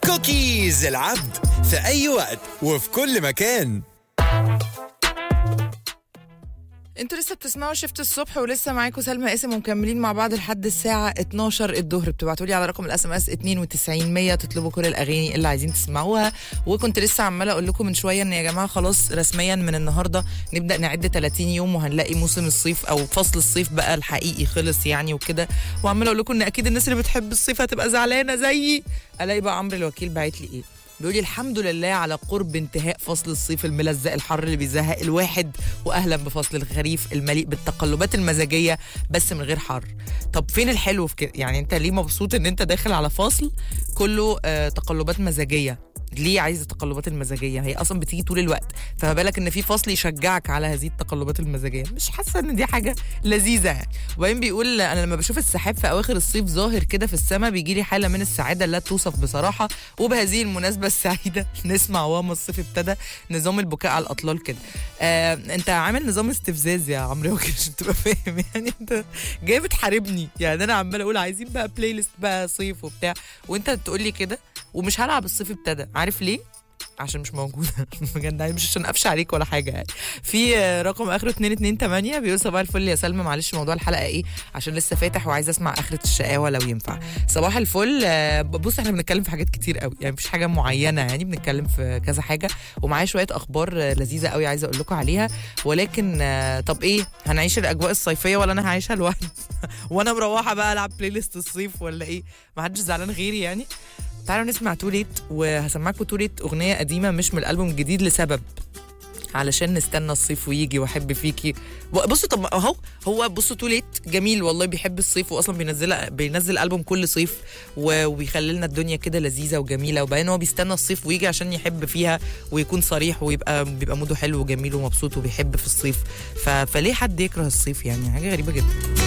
كوكيز العبد في أي وقت وفي كل مكان انتوا لسه بتسمعوا شفت الصبح ولسه معاكم سلمى قاسم ومكملين مع بعض لحد الساعه 12 الظهر بتبعتوا لي على رقم الاس ام اس 92 100 تطلبوا كل الاغاني اللي عايزين تسمعوها وكنت لسه عماله اقول لكم من شويه ان يا جماعه خلاص رسميا من النهارده نبدا نعد 30 يوم وهنلاقي موسم الصيف او فصل الصيف بقى الحقيقي خلص يعني وكده وعماله اقول لكم ان اكيد الناس اللي بتحب الصيف هتبقى زعلانه زيي الاقي بقى عمرو الوكيل باعت لي ايه بيقول لي الحمد لله على قرب انتهاء فصل الصيف الملزق الحر اللي بيزهق الواحد واهلا بفصل الخريف المليء بالتقلبات المزاجيه بس من غير حر طب فين الحلو في كده يعني انت ليه مبسوط ان انت داخل على فصل كله آه تقلبات مزاجيه ليه عايز التقلبات المزاجيه هي اصلا بتيجي طول الوقت فما بالك ان في فصل يشجعك على هذه التقلبات المزاجيه مش حاسه ان دي حاجه لذيذه يعني وبعدين بيقول انا لما بشوف السحاب في اواخر الصيف ظاهر كده في السماء بيجي لي حاله من السعاده لا توصف بصراحه وبهذه المناسبه السعيده نسمع واما الصيف ابتدى نظام البكاء على الاطلال كده آه انت عامل نظام استفزاز يا عمرو وكيل عشان تبقى فاهم يعني انت جاي بتحاربني يعني انا عمال اقول عايزين بقى بلاي ليست بقى صيف وبتاع وانت تقول لي كده ومش هلعب الصيف ابتدى عارف ليه عشان مش موجوده بجد مش عشان قفش عليك ولا حاجه يعني في رقم اخره 228 بيقول صباح الفل يا سلمى معلش موضوع الحلقه ايه عشان لسه فاتح وعايزه اسمع اخره الشقاوه لو ينفع صباح الفل بص احنا بنتكلم في حاجات كتير قوي يعني مفيش حاجه معينه يعني بنتكلم في كذا حاجه ومعايا شويه اخبار لذيذه قوي عايزه اقول لكم عليها ولكن طب ايه هنعيش الاجواء الصيفيه ولا انا هعيشها لوحدي وانا مروحه بقى العب بلاي ليست الصيف ولا ايه ما حدش زعلان غيري يعني تعالوا نسمع توليت وهسمعكم توليت اغنيه قديمه مش من الالبوم الجديد لسبب علشان نستنى الصيف ويجي واحب فيكي بصوا طب اهو هو بصوا توليت جميل والله بيحب الصيف واصلا بينزل بينزل البوم كل صيف وبيخلي لنا الدنيا كده لذيذه وجميله وبعدين هو بيستنى الصيف ويجي عشان يحب فيها ويكون صريح ويبقى بيبقى موده حلو وجميل ومبسوط وبيحب في الصيف فليه حد يكره الصيف يعني حاجه غريبه جدا